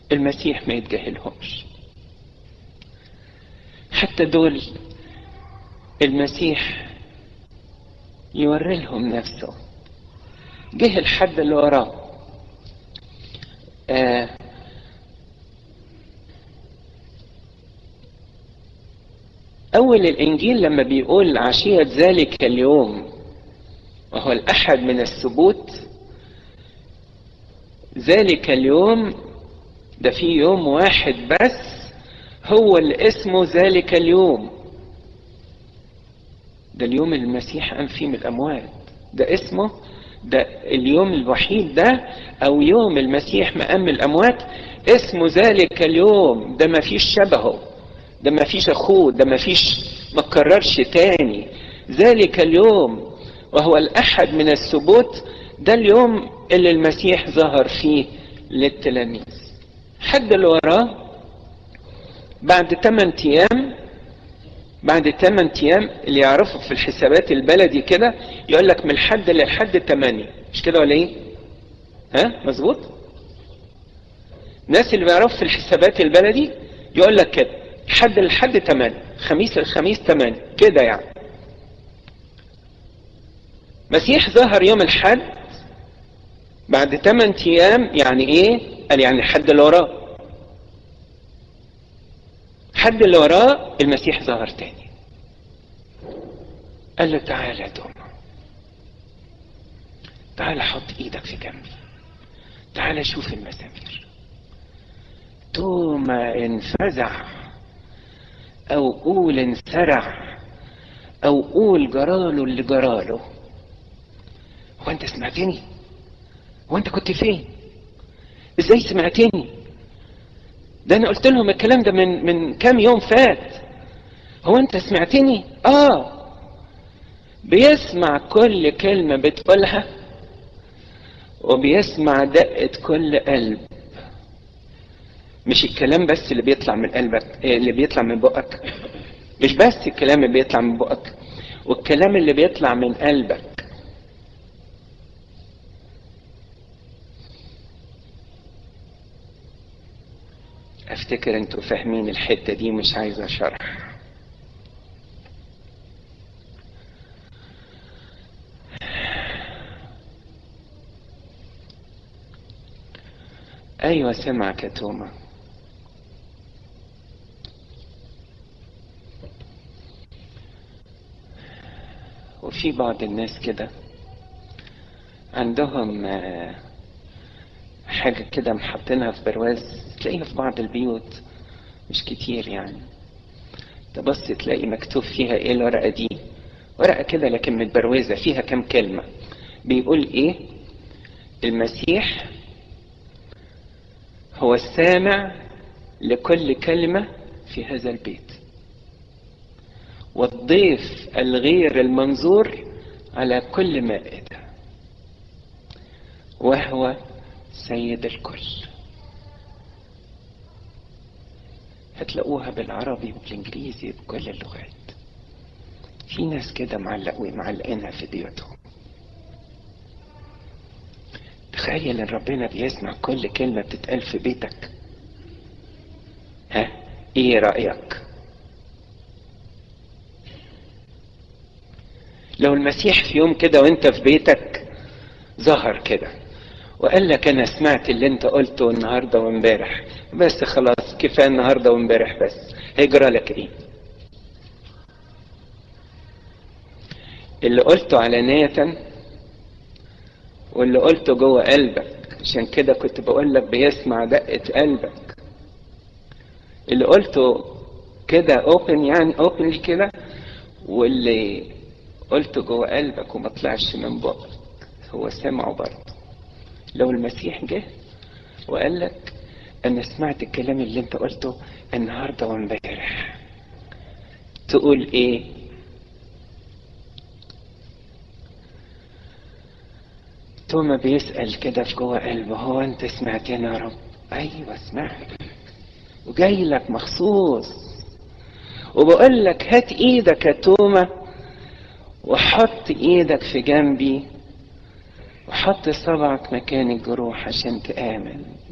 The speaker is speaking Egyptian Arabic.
المسيح ما يتجاهلهمش حتى دول المسيح يوري لهم نفسه جه الحد اللي وراه آه أول الإنجيل لما بيقول عشية ذلك اليوم وهو الأحد من السبوت ذلك اليوم ده في يوم واحد بس هو اللي اسمه ذلك اليوم ده اليوم اللي المسيح قام فيه من الأموات ده اسمه ده اليوم الوحيد ده أو يوم المسيح ما قام من الأموات اسمه ذلك اليوم ده ما فيش شبهه ده ما فيش أخوه ده ما فيش ما كررش تاني ذلك اليوم وهو الأحد من السبوت ده اليوم اللي المسيح ظهر فيه للتلاميذ حد اللي وراه بعد 8 ايام بعد 8 ايام اللي يعرفوا في الحسابات البلدي كده يقول لك من الحد للحد 8 مش كده ولا ايه؟ ها مظبوط؟ الناس اللي بيعرفوا في الحسابات البلدي يقول لك كده حد للحد 8 خميس للخميس 8 كده يعني مسيح ظهر يوم الحد بعد 8 ايام يعني ايه؟ قال يعني الحد اللي وراه الحد اللي وراه المسيح ظهر تاني قال له تعالى يا توما تعالى حط ايدك في جنبي تعالى شوف المسامير توما انفزع او قول انسرع او قول جراله اللي جراله هو انت سمعتني هو انت كنت فين ازاي سمعتني ده انا قلت لهم الكلام ده من من كام يوم فات هو انت سمعتني اه بيسمع كل كلمة بتقولها وبيسمع دقة كل قلب مش الكلام بس اللي بيطلع من قلبك اللي بيطلع من بقك مش بس الكلام اللي بيطلع من بقك والكلام اللي بيطلع من قلبك افتكر انتوا فاهمين الحته دي مش عايز اشرح ايوه سمعك يا توما وفي بعض الناس كده عندهم حاجة كده محطينها في برواز تلاقيها في بعض البيوت مش كتير يعني تبص تلاقي مكتوب فيها ايه الورقة دي ورقة كده لكن متبروزة فيها كام كلمة بيقول ايه المسيح هو السامع لكل كلمة في هذا البيت والضيف الغير المنظور على كل مائدة وهو سيد الكل هتلاقوها بالعربي وبالانجليزي بكل اللغات في ناس كده معلقين معلقينها في بيوتهم تخيل ان ربنا بيسمع كل كلمة بتتقال في بيتك ها ايه رأيك لو المسيح في يوم كده وانت في بيتك ظهر كده وقال لك انا سمعت اللي انت قلته النهارده وامبارح بس خلاص كفايه النهارده وامبارح بس هيجرى لك ايه اللي قلته علانية واللي قلته جوه قلبك عشان كده كنت بقول لك بيسمع دقة قلبك اللي قلته كده اوبن يعني اوبنلي كده واللي قلته جوه قلبك وما طلعش من بقك هو سمعه برضه لو المسيح جه وقال لك انا سمعت الكلام اللي انت قلته النهارده وامبارح تقول ايه توما بيسأل كده في جوه قلبه هو انت سمعتني يا رب ايوه سمعت وجاي لك مخصوص وبقول لك هات ايدك يا توما وحط ايدك في جنبي وحط صبعك مكان الجروح عشان تآمن